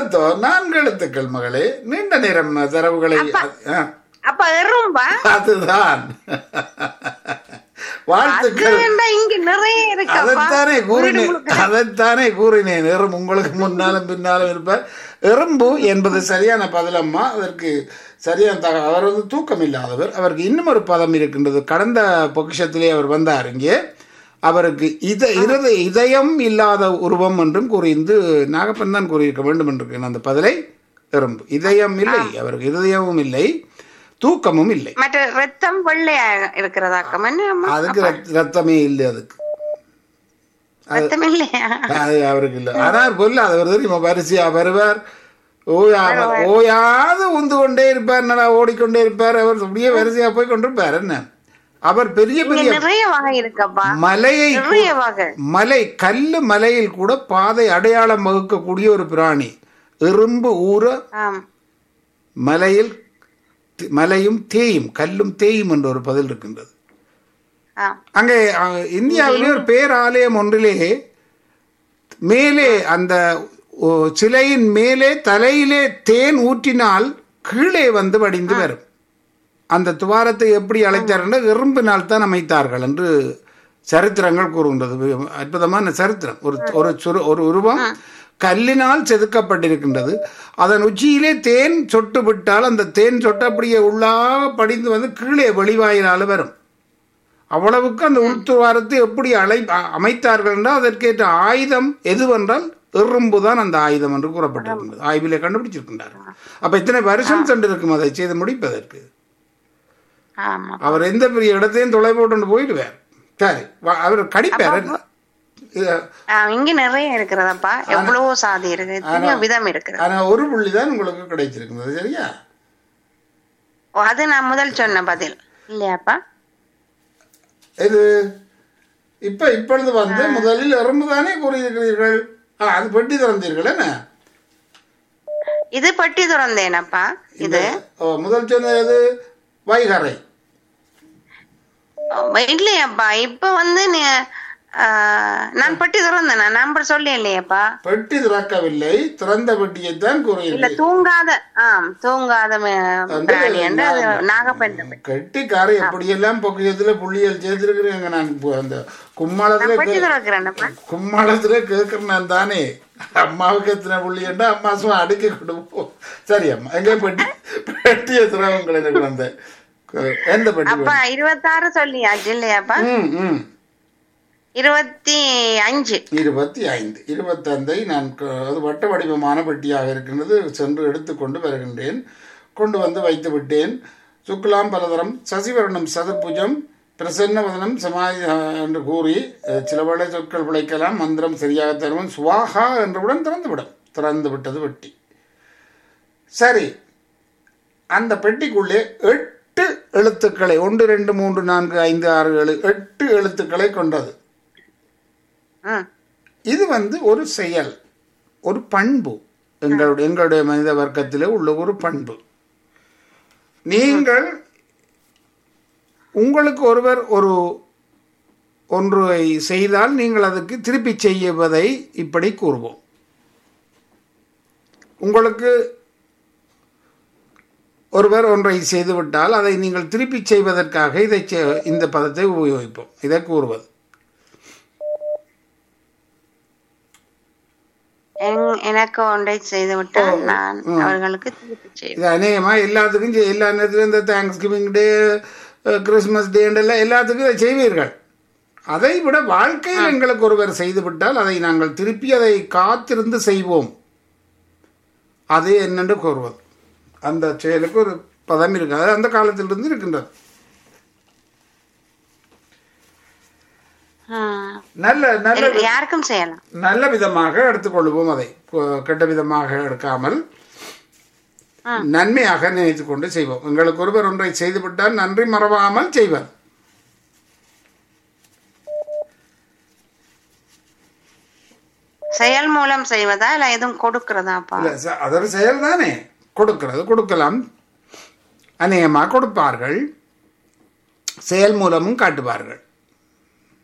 எழுத்தோ நான்கு எழுத்துக்கள் மகளே நீண்ட நேரம் தரவுகளை ஆ, அப்ப எறும்பா அதுதான் வாழ்த்துக்கள் அதுண்டா இங்க நிறைய இருக்கப்பா அதைத்தானே கூறினேன் அதைத்தானே கூறினேன் எறும்பு உங்களுக்கு முன்னாலும் பின்னாலும் இருப்பார் எறும்பு என்பது சரியான பதிலம்மா அதற்கு சரியான தக அவர் வந்து தூக்கம் இல்லாதவர் அவருக்கு இன்னும் ஒரு பதம் இருக்கின்றது கடந்த பொக்கிஷத்திலே அவர் வந்தார் இங்கே அவருக்கு இத இருத இதயம் இல்லாத உருவம் என்றும் கூறியிருந்து நாகப்பன் தான் கூறியிருக்க வேண்டும் என்று அந்த பதிலை எறும்பு இதயம் இல்லை அவருக்கு இதயமும் இல்லை தூக்கமும் இல்லை மற்ற ரத்தம் வெள்ளையா இருக்கிறதாக்கம் என்ன அம்மா? அதுக்கு ரத்- ரத்தமே இல்லை அதுக்கு ரத்தம் இல்லையா அது அவருக்கு இல்லை ஆனால் பொருள் அது ஒரு தெரியுமா வரிசையா வருவார் ஓயா ஓயாது உந்து கொண்டே இருப்பார் நல்லா ஓடிக்கொண்டே இருப்பார் அவர் அப்படியே வரிசையா போய் கொண்டிருப்பார் என்ன அவர் பெரிய இங்க பெரிய நிறைய வகை இருக்கப்பா மலையை நிறைய வகை மலை கல்லு மலையில் கூட பாதை அடையாளம் வகுக்கக்கூடிய ஒரு பிராணி எறும்பு ஊற ஆம் மலையில் தி- மலையும் தேயும் கல்லும் தேயும் என்ற ஒரு பதில் இருக்கின்றது ஆம் அங்கே அஹ், இந்தியாவிலே ஒரு பேராலயம் ஒன்றிலே மேலே அந்த ஓ, சிலையின் மேலே தலையிலே தேன் ஊற்றினால் கீழே வந்து வடிந்து வரும் அந்த துவாரத்தை எப்படி அழைத்தார் என்று எறும்பினால் தான் அமைத்தார்கள் என்று சரித்திரங்கள் கூறுகின்றது அற்புதமான சரித்திரம் ஒரு ஒரு சுரு ஒரு உருவம் கல்லினால் செதுக்கப்பட்டிருக்கின்றது அதன் உச்சியிலே தேன் சொட்டு விட்டால் அந்த தேன் சொட்டு அப்படியே உள்ளாக படிந்து வந்து கீழே வெளிவாயிலால வரும் அவ்வளவுக்கு அந்த உள்துவாரத்தை எப்படி அழை அ- அமைத்தார்கள் என்றால் அதற்கேற்ற ஆயுதம் எதுவென்றால் எறும்பு தான் அந்த ஆயுதம் என்று கூறப்பட்டிருக்கின்றது ஆய்விலே கண்டுபிடிச்சிருக்கின்றார்கள் அப்ப இத்தனை வருஷம் சென்றிருக்கும் அதை செய்து முடிப்பதற்கு ஆமா அவர் எந்த பெரிய இடத்தையும் தொலை போட்டு போயிடுவார் சரி வா- அவர் கடிப்பார் இது- ஆ, இங்க நிறைய இருக்கிறதப்பா எவ்வளவோ சாதி இருக்கு எத்தனையோ விதம் இருக்கிறது ஆனா ஒரு புள்ளி தான் உங்களுக்கு கிடைச்சிருக்கிறது சரியா ஓ, அது நான் முதல் சொன்ன பதில் இல்லையாப்பா இது இப்ப இப்பொழுது வந்து முதலில் எறும்பு தானே கூறியிருக்கிறீர்கள் ஆ, அது பெட்டி திறந்தீர்கள் என்ன இது பட்டி திறந்தேனப்பா இது ஓ, முதல் சொன்னது வைகரை ஓ, இல்லையாப்பா இப்ப வந்து நீ ஆ, நான் பட்டி திறந்தேனா நம்பர் சொல்லி இல்லையாப்பா பெட்டி திறக்கவில்லை திறந்த பெட்டியைத்தான் இல்ல கூறியிருக்கிறீர்கள் தூங்காத ஆம் தூங்காத ம- பிராணி என்று அது நாகப்பன் கெட்டிக்காரை எப்படியெல்லாம் பொக்கியத்துல புள்ளியல் சேர்த்திருக்கிறீங்க நான் இப்போ அந்த கும்மாளத்துல பட்டி கே- திறக்கிறேன்ப்பா கும்மாளத்துல கேட்கிறேன் நான் தானே அம்மாவுக்கு எத்தனை புள்ளி என்றா அம்மா சும்மா அடுக்கி கொடுப்போம் சரி அம்மா எங்க பெட்டி பெட்டியை திறவங்களை எனக்கு வந்த எந்த பெட்டி அப்பா இருபத்தாறு சொல்லியாச்சு இல்லையாப்பா ம் ம் இருபத்தி அஞ்சு இருபத்தி ஐந்து இருபத்தைந்தை நான் க- அது வட்ட வடிவமான பெட்டியாக இருக்கின்றது சென்று எடுத்துக்கொண்டு வருகின்றேன் கொண்டு வந்து வைத்து விட்டேன் சுக்லாம் பலதரம் சசிவரணம் சதுர்புஜம் பிரசன்னவதனம் சமாதி என்று கூறி அஹ், சில வேளை சொற்கள் பிழைக்கலாம் மந்திரம் சரியாக தருவன் சுவாகா என்றவுடன் திறந்துவிடும் திறந்து விட்டது பெட்டி சரி அந்த பெட்டிக்குள்ளே எட்டு எழுத்துக்களை ஒன்று ரெண்டு மூன்று நான்கு ஐந்து ஆறு ஏழு எட்டு எழுத்துக்களை கொண்டது ம் இது வந்து ஒரு செயல் ஒரு பண்பு எங்களுடைய எங்களுடைய மனித வர்க்கத்திலே உள்ள ஒரு பண்பு நீங்கள் உங்களுக்கு ஒருவர் ஒரு ஒன்றை செய்தால் நீங்கள் அதுக்கு திருப்பி செய்வதை இப்படி கூறுவோம் உங்களுக்கு ஒருவர் ஒன்றை செய்துவிட்டால் அதை நீங்கள் திருப்பி செய்வதற்காக இதை செ- இந்த பதத்தை உபயோகிப்போம் இதை கூறுவது என்- எனக்கு ஒன்றை செய்து விட்டால் நான் அவர்களுக்கு திருப்பி செய்வேன் இது அநேகமா எல்லாத்துக்கும் செய்- எல்லா நேரத்திலும் இந்த Thanksgiving Day Christmas Day எல்லாம் எல்லாத்துக்கும் இதை செய்வீர்கள் அதை விட வாழ்க்கையில் எங்களுக்கு ஒருவர் செய்து விட்டால் அதை நாங்கள் திருப்பி அதை காத்திருந்து செய்வோம் அது என்னென்று கூறுவது அந்த செயலுக்கு ஒரு பதம் இருக்கு அது அந்த காலத்திலிருந்து இருக்கின்றது ஆ. நல்ல நல்ல இது யாருக்கும் செய்யலாம் நல்ல விதமாக எடுத்துக்கொள்வோம் அதை கு- கெட்ட விதமாக எடுக்காமல் நன்மையாக நினைத்துக் கொண்டு செய்வோம் எங்களுக்கு ஒருவர் ஒன்றை செய்துவிட்டால் நன்றி மறவாமல் செய்வார் செயல் மூலம் செய்வதா இல்ல எதுவும் கொடுக்கறதாப்பா இல்ல ச- அது ஒரு செயல் தானே கொடுக்கிறது கொடுக்கலாம் அநேகமாக கொடுப்பார்கள் செயல் மூலமும் காட்டுவார்கள்